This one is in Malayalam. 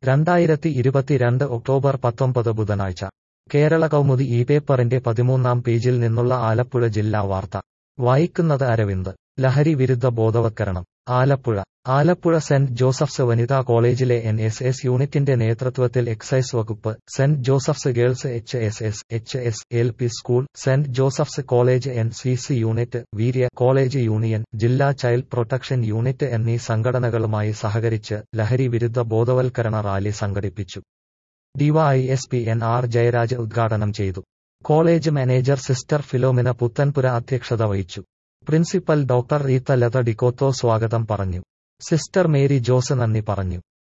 രണ്ടായിരത്തി ഇരുപത്തിരണ്ട് ഒക്ടോബർ പത്തൊമ്പത് ബുധനാഴ്ച കേരള കൗമുദി ഈ പേപ്പറിന്റെ പതിമൂന്നാം പേജിൽ നിന്നുള്ള ആലപ്പുഴ ജില്ലാ വാർത്ത വായിക്കുന്നത് അരവിന്ദ് ലഹരി വിരുദ്ധ ബോധവത്കരണം ആലപ്പുഴ ആലപ്പുഴ സെന്റ് ജോസഫ്സ് വനിതാ കോളേജിലെ എൻ എസ് എസ് യൂണിറ്റിന്റെ നേതൃത്വത്തിൽ എക്സൈസ് വകുപ്പ് Saint Joseph's girls H S S H S L P school Saint Joseph's college N C C unit വീര്യ കോളേജ് യൂണിയൻ ജില്ലാ ചൈൽഡ് പ്രൊട്ടക്ഷൻ യൂണിറ്റ് എന്നീ സംഘടനകളുമായി സഹകരിച്ച് ലഹരി വിരുദ്ധ ബോധവൽക്കരണ റാലി സംഘടിപ്പിച്ചു ഡിവൈഎസ്പി എൻ ആർ ജയരാജ് ഉദ്ഘാടനം ചെയ്തു college manager sister Philomina Puthenpura അധ്യക്ഷത വഹിച്ചു പ്രിൻസിപ്പൽ ഡോക്ടർ റീത്ത ലത ഡിക്കോത്തോ സ്വാഗതം പറഞ്ഞു സിസ്റ്റർ മേരി ജോസ് നന്ദി പറഞ്ഞു